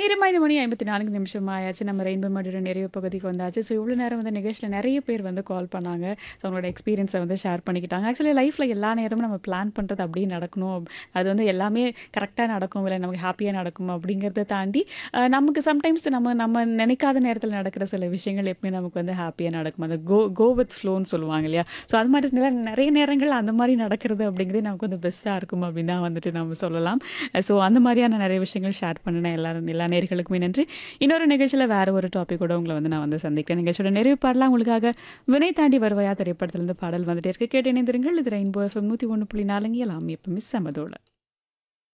நேரம் ஐந்து மணி ஐம்பத்தி நான்கு நிமிஷம் ஆயாச்சு நம்ம ரெயின்போ மடியோட நிறைய பகுதிக்கு வந்தாச்சு ஸோ இவ்வளோ நேரம் வந்து நிகழ்ச்சியில் நிறைய பேர் வந்து கால் பண்ணாங்க ஸோ அவங்களோட எக்ஸ்பீரியன்ஸை வந்து ஷேர் பண்ணிக்கிட்டாங்க ஆக்சுவலி லைஃப்பில் எல்லா நேரமும் நம்ம பிளான் பண்ணுறது அப்படியே நடக்கணும் அது வந்து எல்லாமே கரெக்டாக நடக்கும் இல்லை நமக்கு ஹாப்பியாக நடக்கும் அப்படிங்கிறத தாண்டி அஹ், நமக்கு சம்டைம்ஸ் நம்ம நம்ம நினைக்காத நேரத்தில் நடக்கிற சில விஷயங்கள் எப்பவுமே நமக்கு வந்து ஹாப்பியாக நடக்கும் அந்த கோ கோ வித் ஃப்ளோன்னு சொல்லுவாங்க இல்லையா ஸோ அது மாதிரி நிற- நிறைய நேரங்கள் அந்த மாதிரி நடக்கிறது அப்படிங்கிறது நமக்கு வந்து பெஸ்ட்டாக இருக்கும் அப்படின்னு தான் வந்துட்டு நம்ம சொல்லலாம் ஸோ அந்த மாதிரியான நிறைய விஷயங்கள் ஷேர் பண்ணினேன் எல்லாரும் எல்லா நேர்களுக்குமே நன்றி இன்னொரு நிகழ்ச்சியில் வேற ஒரு டாபிக்கோட உங்களை வந்து நான் வந்து சந்திக்கிறேன் நிகழ்ச்சியோட நிறைவு பாடலாம் உங்களுக்காக வினை தாண்டி வருவாயா திரைப்படத்திலிருந்து பாடல் வந்துட்டே இருக்கு கேட்டு இணைந்திருங்கள் இது ரெயின்போ எஃப்எம் நூற்றி ஒன்று புள்ளி நாலுங்க எல்லாம் எப்பவுமே சமதோட